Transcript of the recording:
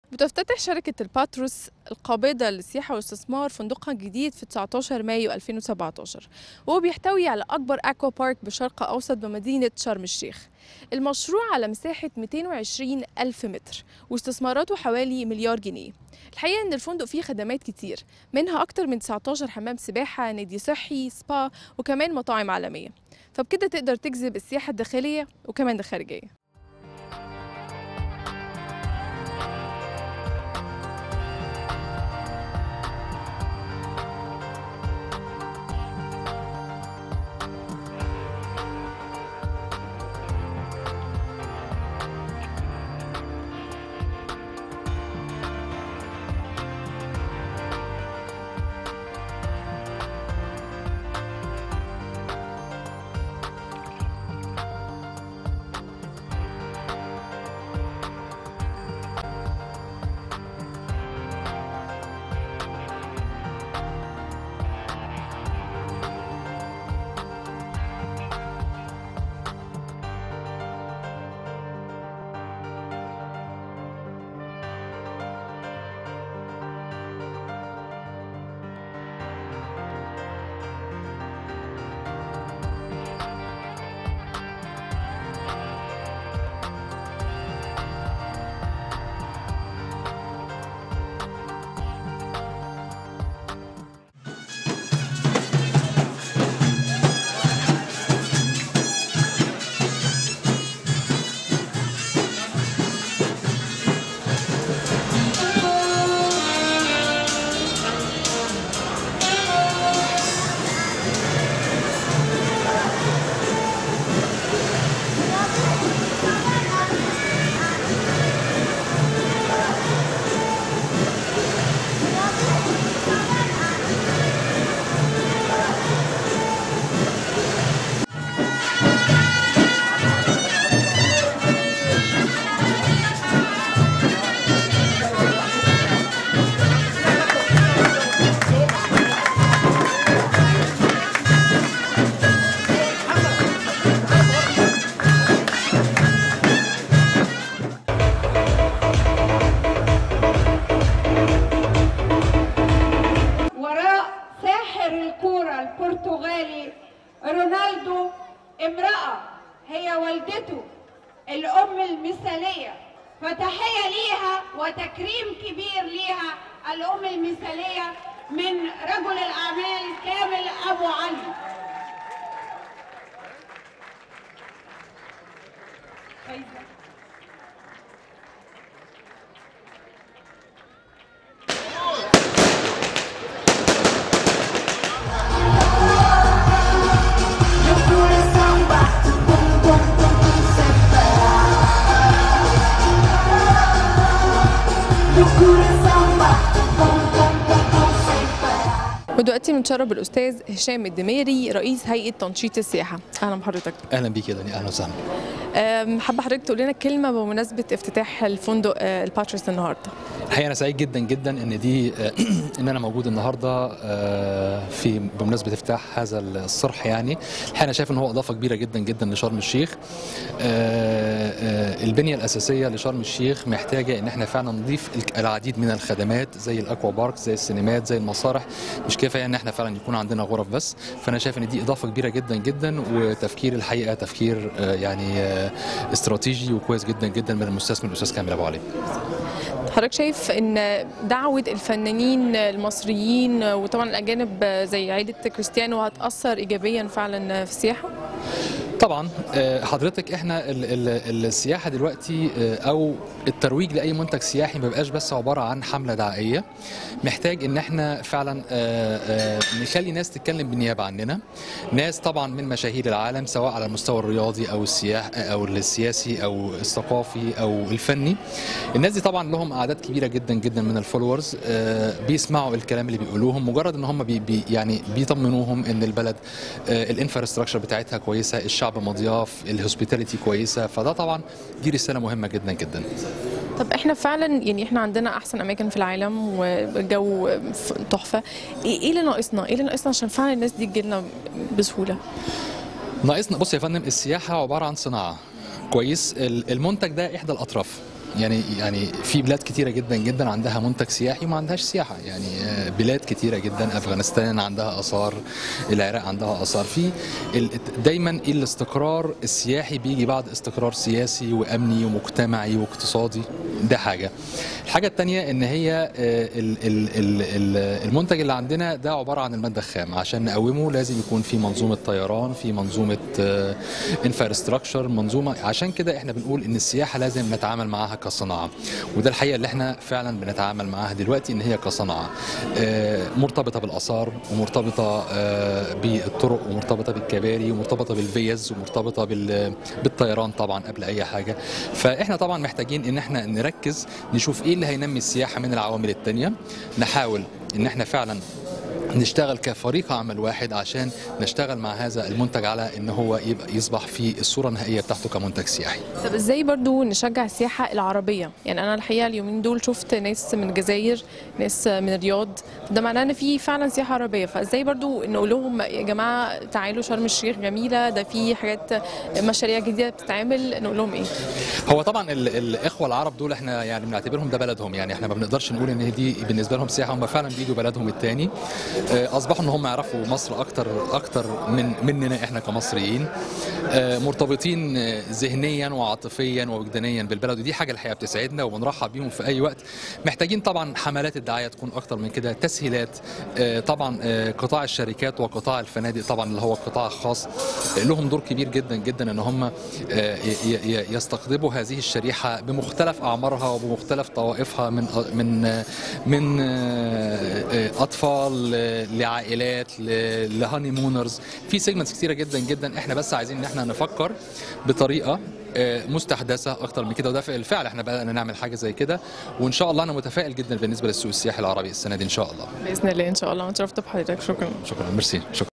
بتفتتح شركة الباتروس القابضة للسياحة والاستثمار فندقها الجديد في 19 مايو 2017 وهو بيحتوي على أكبر أكوا بارك بالشرق أوسط بمدينة شرم الشيخ المشروع على مساحة 220 ألف متر واستثماراته حوالي مليار جنيه الحقيقة أن الفندق فيه خدمات كتير منها أكتر من 19 حمام سباحة نادي صحي سبا وكمان مطاعم عالمية فبكده تقدر تجذب السياحة الداخلية وكمان الخارجية وراء ساحر الكورة البرتغالي رونالدو امرأة هي والدته الأم المثالية فتحية ليها وتكريم كبير ليها الأم المثالية من رجل الأعمال كامل أبو علي فايزة. Meu coração bate bum bum bum bum sem parar. Meu coração bate bum bum bum bum sem parar. ودلوقتي بنتشرف بالأستاذ هشام الدميري رئيس هيئة تنشيط السياحة أهلا بحضرتك اهلا بيك يا دنيا اهلا وسهلا أم، حابة حضرتك تقول لنا كلمة بمناسبة افتتاح الفندق آه، الباتروس النهاردة الحقيقه انا سعيد جدا جدا ان دي ان انا موجود النهارده آه، في بمناسبه افتتاح هذا الصرح يعني الحقيقه انا شايف ان هو اضافه كبيره جدا جدا لشرم الشيخ آه، آه، البنيه الاساسيه لشرم الشيخ محتاجه ان احنا فعلا نضيف الك- العديد من الخدمات زي الاكوا بارك زي السينمات زي المسارح مش كفايه ان احنا فعلا يكون عندنا غرف بس فانا شايف ان دي اضافه كبيره جدا جدا وتفكير الحقيقه تفكير آه، يعني آه، استراتيجي وكويس جدا جدا من المستثمر الاستاذ كامل ابو علي حضرتك شايف ان دعوة الفنانين المصريين وطبعا الأجانب زي عائلة كريستيانو هتأثر إيجابيا فعلا في السياحة؟ طبعا آه، حضرتك احنا ال- ال- السياحه دلوقتي آه، او الترويج لاي منتج سياحي ما بيبقاش بس عباره عن حمله دعائيه محتاج ان احنا فعلا آه، آه، نخلي ناس تتكلم بالنيابه عننا ناس طبعا من مشاهير العالم سواء على المستوى الرياضي او السياح او السياسي او الثقافي او الفني الناس دي طبعا لهم اعداد كبيره جدا جدا من الفولورز آه، بيسمعوا الكلام اللي بيقولوهم مجرد ان هم بي بي يعني بيطمنوهم ان البلد الانفراستراكشر بتاعتها كويسه الشعب مضياف الهوسبيتاليتي كويسه فده طبعا دي رساله مهمه جدا جدا طب احنا فعلا يعني احنا عندنا احسن اماكن في العالم والجو ف- تحفه ايه إيه اللي ناقصنا ايه اللي ناقصنا عشان فعلا الناس دي تجيلنا بسهوله ناقصنا بص يا فندم السياحه عباره عن صناعه كويس ال- المنتج ده احدى الاطراف يعني يعني في بلاد كتيره جدا جدا عندها منتج سياحي وما عندهاش سياحه يعني آه، بلاد كتيره جدا افغانستان عندها اثار العراق عندها اثار في ال- دايما الاستقرار السياحي بيجي بعد استقرار سياسي وامني ومجتمعي واقتصادي ده حاجه الحاجه الثانيه ان هي آه، ال- ال- ال- ال- المنتج اللي عندنا ده عباره عن الماده الخام عشان نقومه لازم يكون في منظومه طيران في منظومه انفراستراكشر منظومه عشان كده احنا بنقول ان السياحه لازم نتعامل معاها كصناعه وده الحقيقه اللي احنا فعلا بنتعامل معاها دلوقتي ان هي كصناعه آه، مرتبطه بالاثار ومرتبطه آه، بالطرق ومرتبطه بالكباري ومرتبطه بالفيز ومرتبطه بال- بالطيران طبعا قبل اي حاجه فاحنا طبعا محتاجين ان احنا نركز نشوف ايه اللي هينمي السياحه من العوامل التانيه نحاول ان احنا فعلا نشتغل كفريق عمل واحد عشان نشتغل مع هذا المنتج على ان هو يبقى يصبح في الصوره النهائيه بتاعته كمنتج سياحي طب ازاي برضو نشجع السياحة العربية يعني انا الحقيقة اليومين دول شفت ناس من الجزائر ناس من الرياض ده معناه ان في فعلا سياحة عربية فازاي برضو نقول لهم يا جماعة تعالوا شرم الشيخ جميلة ده في حاجات مشاريع جديدة بتتعمل نقول لهم ايه هو طبعا ال- الاخوه العرب دول احنا يعني بنعتبرهم ده بلدهم يعني احنا ما بنقدرش نقول ان دي بالنسبه لهم سياحه هم فعلا بيجوا بلدهم الثاني اصبحوا ان هم يعرفوا مصر اكتر اكتر من مننا احنا كمصريين آه، مرتبطين آه، ذهنيا وعاطفيا ووجدانيا بالبلد ودي حاجه الحقيقه بتسعدنا وبنرحب بيهم في اي وقت محتاجين طبعا حملات الدعايه تكون اكتر من كده تسهيلات آه، طبعا آه، قطاع الشركات وقطاع الفنادق طبعا اللي هو القطاع الخاص آه، لهم دور كبير جدا جدا ان هم آه، ي- ي- يستقطبوا هذه الشريحه بمختلف اعمارها وبمختلف طوائفها من من آه، من آه، آه، اطفال آه، لعائلات ل- لهاني مونرز في سيجمنتس كتيره جدا جدا احنا بس عايزين ان احنا نفكر بطريقه آه، مستحدثه اكتر من كده وده بالفعل احنا بدانا نعمل حاجه زي كده وان شاء الله انا متفائل جدا بالنسبه للسوق السياحي العربي السنه دي ان شاء الله باذن الله ان شاء الله اتشرفت بحضرتك شكرا شكرا ميرسي شكرا